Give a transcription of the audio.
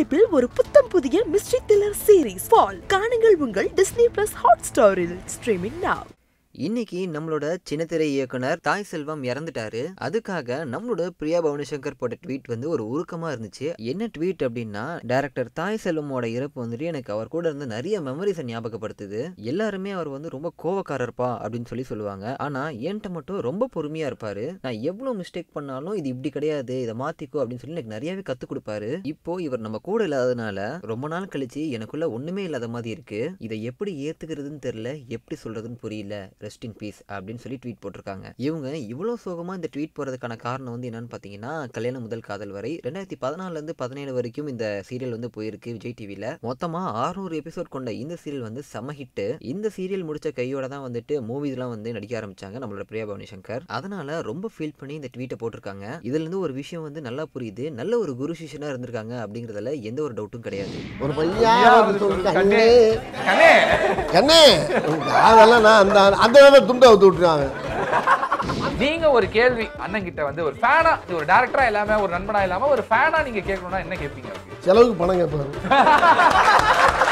நடிப்பில் ஒரு புத்தம் புதிய மிஸ்ட்ரி த்ரில்லர் சீரிஸ் ஃபால் காணுங்கள் உங்கள் டிஸ்னி பிளஸ் ஹாட் ஸ்டாரில் ஸ்ட்ரீமிங் நாவ் இன்னைக்கு நம்மளோட சின்னத்திரை இயக்குனர் தாய் செல்வம் இறந்துட்டாரு அதுக்காக நம்மளோட பிரியா பவனிசங்கர் போட்ட ட்வீட் வந்து ஒரு உருக்கமா இருந்துச்சு என்ன ட்வீட் அப்படின்னா டைரக்டர் தாய் செல்வமோட இறப்பு வந்துட்டு எனக்கு அவர் கூட இருந்து நிறைய மெமரிஸை ஞாபகப்படுத்துது எல்லாருமே அவர் வந்து ரொம்ப கோவக்காரர்ப்பா அப்படின்னு சொல்லி சொல்லுவாங்க ஆனா என்கிட்ட மட்டும் ரொம்ப பொறுமையா இருப்பாரு நான் எவ்வளவு மிஸ்டேக் பண்ணாலும் இது இப்படி கிடையாது இதை மாத்திக்கோ அப்படின்னு சொல்லி எனக்கு நிறையவே கத்து கொடுப்பாரு இப்போ இவர் நம்ம கூட இல்லாததுனால ரொம்ப நாள் கழிச்சு எனக்குள்ள ஒண்ணுமே இல்லாத மாதிரி இருக்கு இதை எப்படி ஏத்துக்கிறதுன்னு தெரியல எப்படி சொல்றதுன்னு புரியல ரெஸ்ட் இன் பீஸ் அப்படின்னு சொல்லி ட்வீட் போட்டிருக்காங்க இவங்க இவ்வளோ சோகமாக இந்த ட்வீட் போகிறதுக்கான காரணம் வந்து என்னன்னு பார்த்தீங்கன்னா கல்யாணம் முதல் காதல் வரை ரெண்டாயிரத்தி பதினாலுலேருந்து பதினேழு வரைக்கும் இந்த சீரியல் வந்து போயிருக்கு விஜய் டிவியில் மொத்தமாக 600 எபிசோட் கொண்ட இந்த சீரியல் வந்து செம ஹிட்டு இந்த சீரியல் முடிச்ச கையோட தான் வந்துட்டு மூவிஸ்லாம் வந்து நடிக்க ஆரம்பிச்சாங்க நம்மளோட பிரியா பவானி சங்கர் அதனால ரொம்ப ஃபீல் பண்ணி இந்த ட்வீட்டை போட்டிருக்காங்க இதுல இருந்து ஒரு விஷயம் வந்து நல்லா புரியுது நல்ல ஒரு குரு சிஷ்யனா இருந்திருக்காங்க அப்படிங்கிறதுல எந்த ஒரு டவுட்டும் கிடையாது ஒரு பையன் வந்து சொல்லிட்டு கண்ணே கண்ணே கண்ணே அதெல்லாம் நான் அந்த அந்த நேரம் துண்டை அவுத்து விட்டுருவாங்க நீங்க ஒரு கேள்வி அண்ணன் கிட்ட வந்து ஒரு ஃபேனா ஒரு டேரக்டரா இல்லாம ஒரு நண்பனா இல்லாம ஒரு ஃபேனா நீங்க கேட்கணும்னா என்ன கேட்பீங்க அவருக்கு? செலவுக்கு பணம் கேட்பாரு